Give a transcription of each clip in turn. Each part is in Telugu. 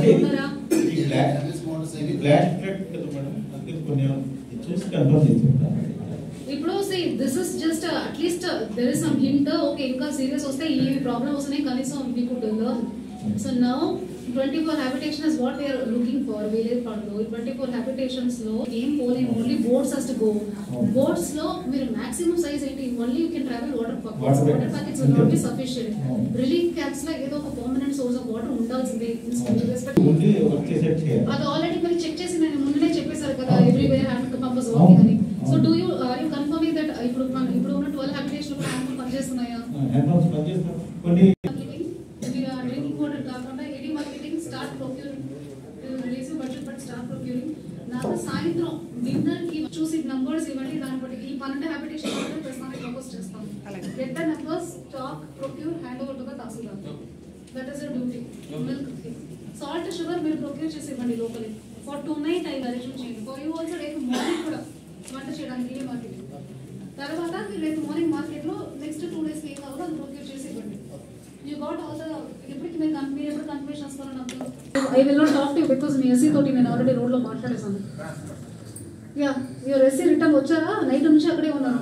అంటే ఉన్నారా ఈ బ్లాక్ ఇది బ్లాక్ ఫ్లడ్ కదా మేడం అందుకే కొన్ని చూసి కన్ఫర్మ్ చేసుకుంటా ఇప్పుడు see this is just at least there is some hint okay ఇంకా సీరియస్ వస్తే ఈ ప్రాబ్లం వస్తున్నాయి కనీసం we could learn so now twenty four habitation is what we are looking for village పండ్లు ట్వంటీ ఫోర్ హ్యాబిటేషన్స్ లో ఏం పోలేము only boats has to go boats లో మీరు మాక్సిమం సైజ్ ఏంటి only you can travel water packets Water water packets. Packets will not be Okay. Sufficient అవును. రిలీఫ్ క్యాంప్స్ లో ఏదో ఒక పర్మనెంట్ సోర్స్ ఆఫ్ వాటర్ ఉండాల్సిందే ఉండి వర్క్ చేసేట్టు చేయాలి అది ఆల్రెడీ మీరు చెక్ చేసి నేను ముందే చెప్పేశారు కదా అవును. ఎవ్రీవేర్ హ్యాండ్ పంపస్ వర్కింగ్ అని అవును. So do you are you confirming that ఇప్పుడు మన ఇప్పుడు ఉన్న ట్వెల్వ్ హ్యాబిటేషన్ కూడా హ్యాండ్ పనిచేస్తున్నాయా హ్యాండ్ పంప్స్ పనిచేస్తాం కొన్ని డ్రింకింగ్ వాటర్ కాకుండా AD marketing start procuring release budget but start procuring నాకు సాయంత్రం డిన్నర్ కి చూసి నంబర్స్ ఇవ్వండి దాన్ని బట్టి ఈ పన్నెండు హ్యాబిటేషన్ కూడా ప్రస్తుతానికి ప్రపోజ్ చేస్తాం get the numbers stock procure hand over to the tahsildar that is duty milk salt sugar మీరు ప్రొక్యూర్ చేసి ఇవ్వండి లోపలి for tonight I arrangement చేయండి ఫర్ యూ ఆల్సో రేపు మార్నింగ్ కూడా వంట చేయడానికి ఈ మార్కెట్ తర్వాత మీరు రేపు మార్నింగ్ మార్కెట్ లో నెక్స్ట్ టూ డేస్ ఏం కావాలో అది ప్రొక్యూర్ చేసి ఇవ్వండి యూ గాట్ ఆల్ ద ఎప్పటికి మీరు కన్- మీరు ఎప్పుడు కన్ఫర్మేషన్ వస్తారో నాకు I will not talk to because మీ ఎస్సీ తోటి నేను ఆల్రెడీ రోడ్ లో మాట్లాడేసాను యా యువర్ ఎస్సీ రిటర్న్ వచ్చారా నైట్ నుంచి అక్కడే ఉన్నాను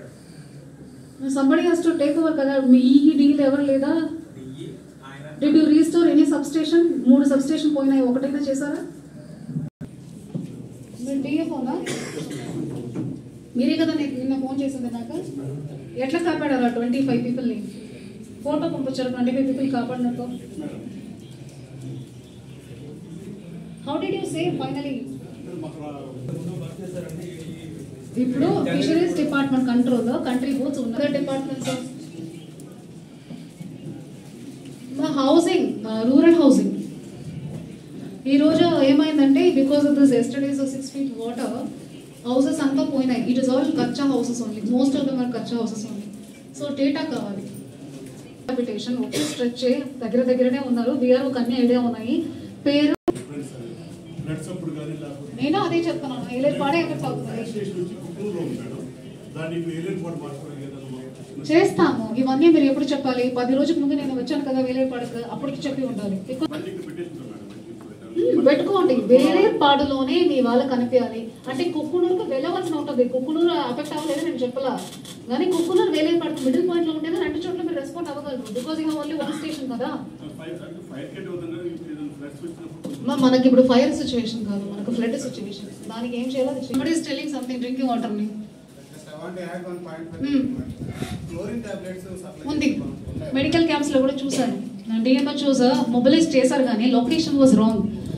somebody has to take over కదా మీ ఈ డీల్ ఎవరు లేదా did you restore any substation మూడు సబ్ స్టేషన్ పోయినాయి ఒకటైనా చేశారా మీరు డిఎఫ్ అవునా మీరే కదా నేను నిన్న ఫోన్ చేసింది నాకు ఎట్లా కాపాడారా ట్వంటీ ఫైవ్ పీపుల్ని ఫోటో పంపించారు ట్వంటీ ఫైవ్ పీపుల్ కాపాడినట్టు how did you save finally ఇప్పుడు ఫిషరీస్ డిపార్ట్మెంట్ కంట్రోల్లో కంట్రీ బోర్డ్స్ ఉన్న డిపార్ట్మెంట్స్ మా హౌసింగ్ రూరల్ హౌసింగ్ ఈ రోజు ఏమైందంటే because of this yesterday's six feet water houses అంతా పోయినాయి it is all kutcha houses only most of them are kutcha houses only so data కావాలి హ్యాబిటేషన్ ఒకే స్ట్రెచ్ దగ్గర దగ్గరనే ఉన్నారు వీఆర్ ఒక అన్ని ఐడియా ఉన్నాయి పేరు ఫ్లడ్స్ అప్పుడు కానీ లేకపోతే నేను అదే చెప్తున్నాను ఏలే పాడే ఎఫెక్ట్ అవుతుంది స్టేషన్ వచ్చి కుటుంబంలో ఉంటాడు దాన్ని వేరే పాటు మార్చుకోవడం ఏదైనా మనం చేస్తాము ఇవన్నీ మీరు ఎప్పుడు చెప్పాలి పది రోజుల ముందు నేను వచ్చాను కదా వేలే పాడకు అప్పటికి చెప్పి ఉండాలి Because- మళ్ళీ ఇక్కడ పెట్టేసుకుంటాం మేడం మ్మ్, పెట్టుకోండి వేరే పాడులోనే మీ వాళ్ళకి కనిపించాలి అంటే కుక్కునూరుకు వెళ్ళవలసిన ఉంటుంది కుక్కునూరు అఫెక్ట్ అవ్వలేదు నేను చెప్పలా కానీ కుక్కునూరు వేలే పాడు మిడిల్ పాయింట్ లో ఉండేది రెండు చోట్ల మీరు రెస్పాండ్ అవ్వగలరు బికాస్ ఇక ఓన్లీ వన్ స్టేషన్ కదా ఫైర్ అంటే ఫైర్ కట్ అవుతుంది కదా ఇప్పుడు ఏదైనా ఫ్లడ్స్ వచ్చినప్పుడు మా- మనకి ఇప్పుడు ఫైర్ సిచ్యువేషన్ కాదు మనకు ఫ్లడ్ సిచ్యువేషన్ దానికి ఏం చేయాలి somebody is telling something drinking water ని Just I want to add one point. Hmm. Chlorine tablets supply. ఉంది మెడికల్ క్యాంప్స్ లో కూడా చూసాను డిఎంహెచ్ఓస్ మొబిలైజ్ చేశారు కానీ లొకేషన్ వాజ్ రాంగ్